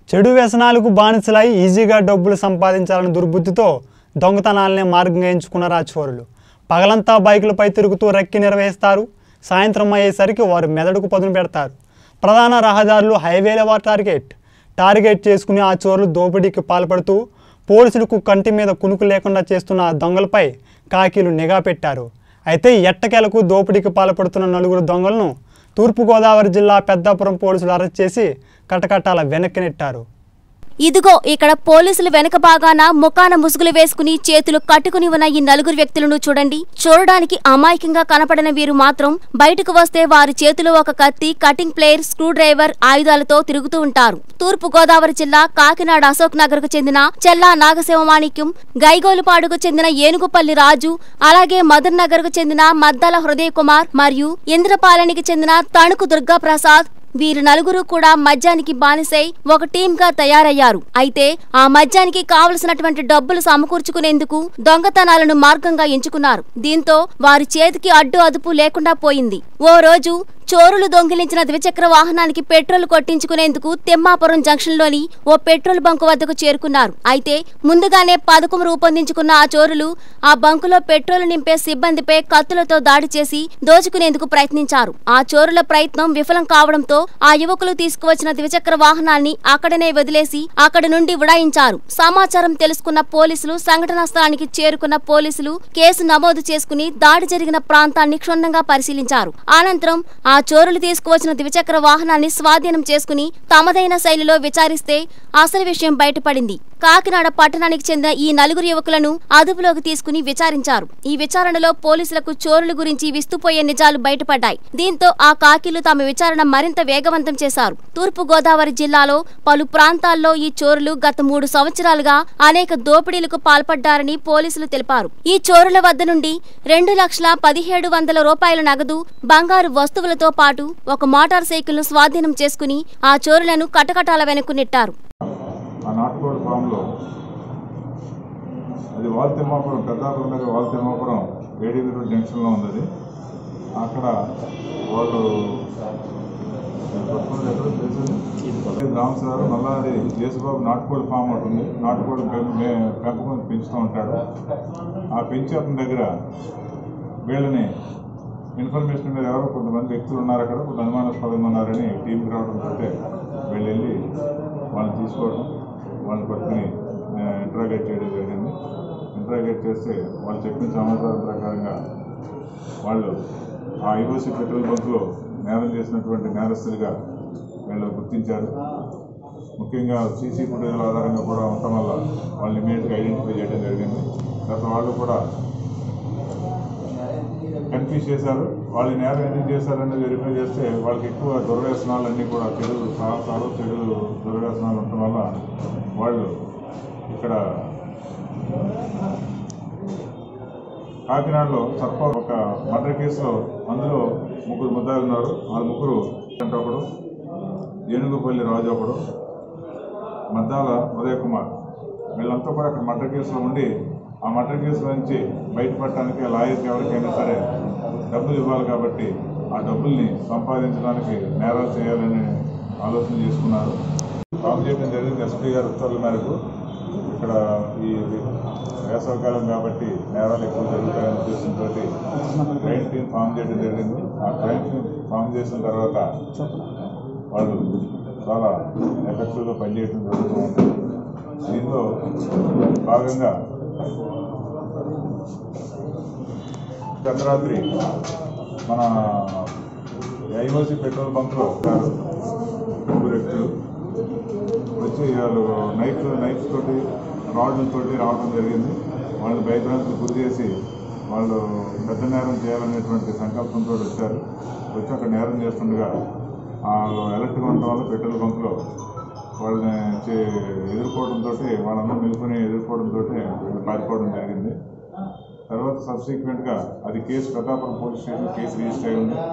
చెడు వ్యసనాలకు బానిసలై ఈజీగా డబ్బులు సంపాదించాలని దుర్బుద్ధితో దొంగతనాలనే మార్గంగా ఎంచుకున్నారు ఆ చోరులు పగలంతా బైకులపై తిరుగుతూ రెక్కి నిర్వహిస్తారు సాయంత్రం అయ్యేసరికి వారు మెదడుకు పదును పెడతారు ప్రధాన రహదారులు హైవేల వారి టార్గెట్ టార్గెట్ చేసుకుని ఆ చోరులు దోపిడీకి పాల్పడుతూ పోలీసులకు కంటి మీద కునుకు లేకుండా చేస్తున్న ఆ దొంగలపై కాకీలు నిఘా పెట్టారు అయితే ఎట్టకేలకు దోపిడీకి పాల్పడుతున్న నలుగురు దొంగలను తూర్పుగోదావరి జిల్లా పెద్దాపురం పోలీసులు అరెస్ట్ చేసి కటకటాల వెనక్కి నెట్టారు ఇదిగో ఇక్కడ పోలీసులు వెనక భాగాన ముఖాన ముసుగులు వేసుకుని చేతులు కట్టుకుని ఉన్న ఈ నలుగురు వ్యక్తులను చూడండి చూడడానికి అమాయకంగా కనపడిన వీరు మాత్రం బయటకు వస్తే వారి చేతిలో ఒక కత్తి కటింగ్ ప్లేయర్ స్క్రూ డ్రైవర్ ఆయుధాలతో తిరుగుతూ ఉంటారు తూర్పు గోదావరి జిల్లా కాకినాడ అశోక్ నగర్ కు చెందిన చెల్లా నాగశివమాణిక్యం గైగోలుపాడుకు చెందిన ఏనుగుపల్లి రాజు అలాగే మదర్ నగర్ కు చెందిన మద్దాల హృదయ్ కుమార్ మరియు ఇంద్రపాలనికి చెందిన తణుకు దుర్గా ప్రసాద్ వీరు నలుగురు కూడా మద్యానికి బానిసై ఒక టీమ్ గా తయారయ్యారు అయితే ఆ మద్యానికి కావలసినటువంటి డబ్బులు సమకూర్చుకునేందుకు దొంగతనాలను మార్గంగా ఎంచుకున్నారు దీంతో వారి చేతికి అడ్డు అదుపు లేకుండా పోయింది ఓ రోజు చోరులు దొంగిలించిన ద్విచక్ర వాహనానికి పెట్రోల్ కొట్టించుకునేందుకు తిమ్మాపురం జంక్షన్లోని ఓ పెట్రోల్ బంకు వద్దకు చేరుకున్నారు అయితే ముందుగానే పథకం రూపొందించుకున్న ఆ చోరులు ఆ బంకులో పెట్రోల్ నింపే సిబ్బందిపై కత్తులతో దాడి చేసి దోచుకునేందుకు ప్రయత్నించారు ఆ చోరుల ప్రయత్నం విఫలం కావడంతో ఆ యువకులు తీసుకువచ్చిన ద్విచక్ర వాహనాన్ని అక్కడనే వదిలేసి అక్కడి నుండి ఉడాయించారు సమాచారం తెలుసుకున్న పోలీసులు సంఘటనా స్థలానికి చేరుకున్న పోలీసులు కేసు నమోదు చేసుకుని దాడి జరిగిన ప్రాంతాన్ని క్షుణ్ణంగా పరిశీలించారు అనంతరం ఆ చోరులు తీసుకువచ్చిన ద్విచక్ర వాహనాన్ని స్వాధీనం చేసుకుని తమదైన శైలిలో విచారిస్తే అసలు విషయం బయటపడింది కాకినాడ పట్టణానికి చెందిన ఈ నలుగురు యువకులను అదుపులోకి తీసుకుని విచారించారు ఈ విచారణలో పోలీసులకు చోరుల గురించి విస్తుపోయే నిజాలు బయటపడ్డాయి దీంతో ఆ కాకీలు తమ విచారణ మరింత వేగవంతం చేశారు తూర్పు గోదావరి జిల్లాలో పలు ప్రాంతాల్లో ఈ చోరులు గత మూడు సంవత్సరాలుగా అనేక దోపిడీలకు పాల్పడ్డారని పోలీసులు తెలిపారు ఈ చోరుల వద్ద నుండి రెండు లక్షల పదిహేడు వందల రూపాయల నగదు బంగారు వస్తువులతో పాటు ఒక మోటార్ సైకిల్ను స్వాధీనం చేసుకుని ఆ చోరులను కటకటాల వెనక్కు నెట్టారు ఆ నాటుకోడి ఫామ్లో అది వాల్తిమ్మాపురం పెద్దాపురం దగ్గర వాల్తిమ్మాపురం ఏడీవీ రోడ్ జంక్షన్లో ఉంది అది అక్కడ వాళ్ళు పట్టుకున్నది ఎక్కడో తెలిసింది రామ్ సార్ మళ్ళా అది జేసుబాబు నాటుకోడి ఫామ్ ఒకటి ఉంది నాటుకోడి పెం- మే- పెంపకం పెంచుతూ ఉంటాడు ఆ పెంచి అతని దగ్గర వీళ్ళని ఇన్ఫర్మేషన్ మీద ఎవరో కొంతమంది వ్యక్తులు ఉన్నారు అక్కడ కొంత అనుమానాస్పదంగా ఉన్నారని టీంకి రావడంతో వీళ్ళు వెళ్ళి వాళ్ళని తీసుకోవడం వాళ్ళని పట్టుకుని ఇంట్రాగేట్ చేయడం జరిగింది ఇంట్రాగేట్ చేస్తే వాళ్ళు చెప్పిన సమాచారం ప్రకారంగా వాళ్ళు ఆ ఐఓసీ పెట్రోల్ బంక్లో నేరం చేసినటువంటి నేరస్తులుగా వీళ్ళు గుర్తించారు ముఖ్యంగా సీసీ ఫుటేజ్ల ఆధారంగా కూడా ఉండటం వల్ల వాళ్ళని ఇమీడియట్గా ఐడెంటిఫై చేయడం జరిగింది తర్వాత వాళ్ళు కూడా కన్ఫ్యూజ్ చేశారు వాళ్ళు నేరం ఎందుకు చేశారని వెరిఫై చేస్తే వాళ్ళకి ఎక్కువ దుర్వ్యసనాలు అన్నీ కూడా చెడు సాహసాలు చెడు దుర్వ్యసనాలు ఉండటం వల్ల వాళ్ళు ఇక్కడ కాకినాడలో చప్ప ఒక మర్డర్ కేసులో అందులో ముగ్గురు ముద్దాయిలు ఉన్నారు వాళ్ళ ముగ్గురు అంటే ఒకడు ఏనుగుపల్లి రాజు ఒకడు మద్దాల ఉదయ్ కుమార్ వీళ్ళంతా కూడా అక్కడ మర్డర్ కేసులో ఉండి ఆ మర్డర్ కేసు నుంచి బయటపడటానికి ఆ లాయర్కి ఎవరికైనా సరే డబ్బులు ఇవ్వాలి కాబట్టి ఆ డబ్బుల్ని సంపాదించడానికి నేరాలు చేయాలని ఆలోచన చేసుకున్నారు కాల్ చేయడం జరిగింది ఎస్పీ గారి ఉత్తర్వుల మేరకు ఇక్కడ ఈ వేసవకాలం కాబట్టి నేరాలు ఎక్కువ జరుగుతాయనే ఉద్దేశంతో క్రైమ్ టీం ఫామ్ చేయడం జరిగింది ఆ క్రైమ్ టీం ఫామ్ చేసిన తర్వాత వాళ్ళు చాలా ఎఫెక్టివ్గా పనిచేయడం జరుగుతూ ఉంటుంది దీనిలో భాగంగా గతరాత్రి మన ఐఓసి పెట్రోల్ బంక్లో ఉన్నారు ముగ్గురు వ్యక్తులు వచ్చి వాళ్ళు నైఫ్ నైఫ్ తోటి రాడ్లతోటి రావడం జరిగింది వాళ్ళు భయభ్రాంతులు గురి చేసి వాళ్ళు పెద్ద నేరం చేయాలనేటువంటి సంకల్పంతో వచ్చారు వచ్చి అక్కడ నేరం చేస్తుండగా వాళ్ళు అలర్ట్గా ఉండటం వల్ల పెట్రోల్ బంక్లో వాళ్ళని చే- ఎదుర్కోవడంతో వాళ్ళందరూ నిలుపుని ఎదుర్కోవడంతో వీళ్ళు పారిపోవడం జరిగింది తర్వాత సబ్సిక్వెంట్గా అది case Pratapuram police station case register అయి ఉంది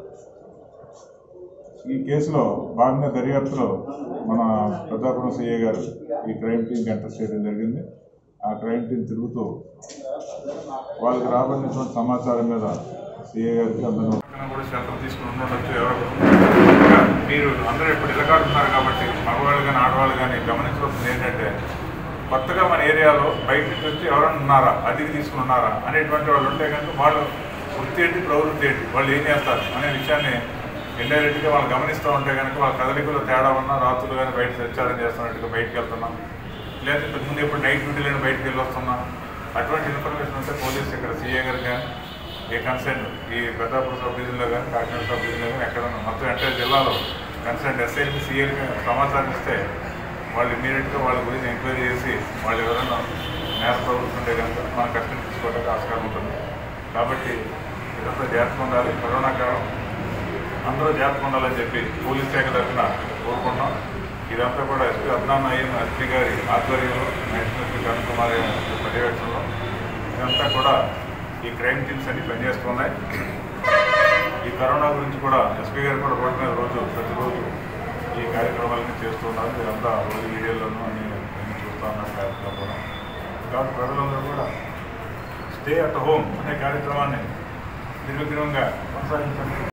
ఈ కేసులో భాగంగా దర్యాప్తులో మన ప్రతాపురం సిఐ గారు ఈ క్రైమ్ టీంకి ఎంటర్ చేయడం జరిగింది ఆ క్రైమ్ టీం తిరుగుతూ వాళ్ళకి రాబడినటువంటి సమాచారం మీద సిఐ గారికి అందరూ కూడా శాతం తీసుకుని ఉండొచ్చు ఎవరో ఒకరు. మీరు అందరూ ఇప్పుడు ఇళ్ళకాడుతున్నారు కాబట్టి మగవాళ్ళు కానీ ఆడవాళ్ళు కానీ గమనించవలసింది ఏంటంటే కొత్తగా మన ఏరియాలో బయట నుంచి వచ్చి ఎవరైనా ఉన్నారా అద్దెకి తీసుకుని ఉన్నారా అనేటువంటి వాళ్ళు ఉంటే కనుక వాళ్ళు వృత్తి ఏంటి ప్రవృత్తి ఏంటి వాళ్ళు ఏం చేస్తారు అనే విషయాన్ని ఇండైరెక్ట్గా వాళ్ళు గమనిస్తూ ఉంటే కనుక వాళ్ళ కదలికలో తేడా ఉన్నా రాత్రులు కానీ బయట సంచారం చేస్తున్నట్టుగా బయటకు వెళ్తున్నాం లేదా ఇంతకు ముందు ఎప్పుడు నైట్ డ్యూటీలను బయటకు వెళ్ళి వస్తున్నాం అటువంటి ఇన్ఫర్మేషన్ ఉంటే పోలీస్ ఇక్కడ సీఏ గారు కానీ ఏ కన్సర్న్ ఈ పెద్దాపురం సబ్ డివిజన్లో కానీ కాకినాడ సబ్ డివిజన్లో కానీ ఎక్కడ మొత్తం ఎంటైర్ జిల్లాలో కన్సర్న్ ఎస్ఐకి సీఏకి సమాచారం ఇస్తే వాళ్ళు ఇమీడియట్గా వాళ్ళ గురించి ఎంక్వైరీ చేసి వాళ్ళు ఎవరైనా నేర ప్రవృత్తుంటే కనుక మన కష్టం తీసుకోవడానికి ఆస్కారం ఉంటుంది కాబట్టి ఇదంతా జాగ్రత్తగా ఉండాలి కరోనా కాలం అందరూ జాగ్రత్తగా ఉండాలని చెప్పి పోలీస్ శాఖ తరఫున కోరుకుంటున్నాం ఇదంతా కూడా ఎస్పీ అద్నాన్ అయ్యన్ ఎస్పీ గారి ఆధ్వర్యంలో నేషనల్ ఎస్పీ కరుణ్ కుమార్ గారి పర్యవేక్షణలో ఇదంతా కూడా ఈ క్రైమ్ టీమ్స్ అన్ని పనిచేస్తున్నాయి ఈ కరోనా గురించి కూడా ఎస్పీ గారు కూడా రోడ్డు మీద రోజు ప్రతిరోజు ఈ కార్యక్రమాలన్నీ చేస్తూ ఉన్నారు మీరంతా రోజు వీడియోలోనూ అన్ని అన్ని చూస్తూ ఉన్నారు కార్యక్రమం కూడా కాబట్టి ప్రజలందరూ కూడా స్టే అట్ హోమ్ అనే కార్యక్రమాన్ని నిర్విఘ్నంగా కొనసాగించండి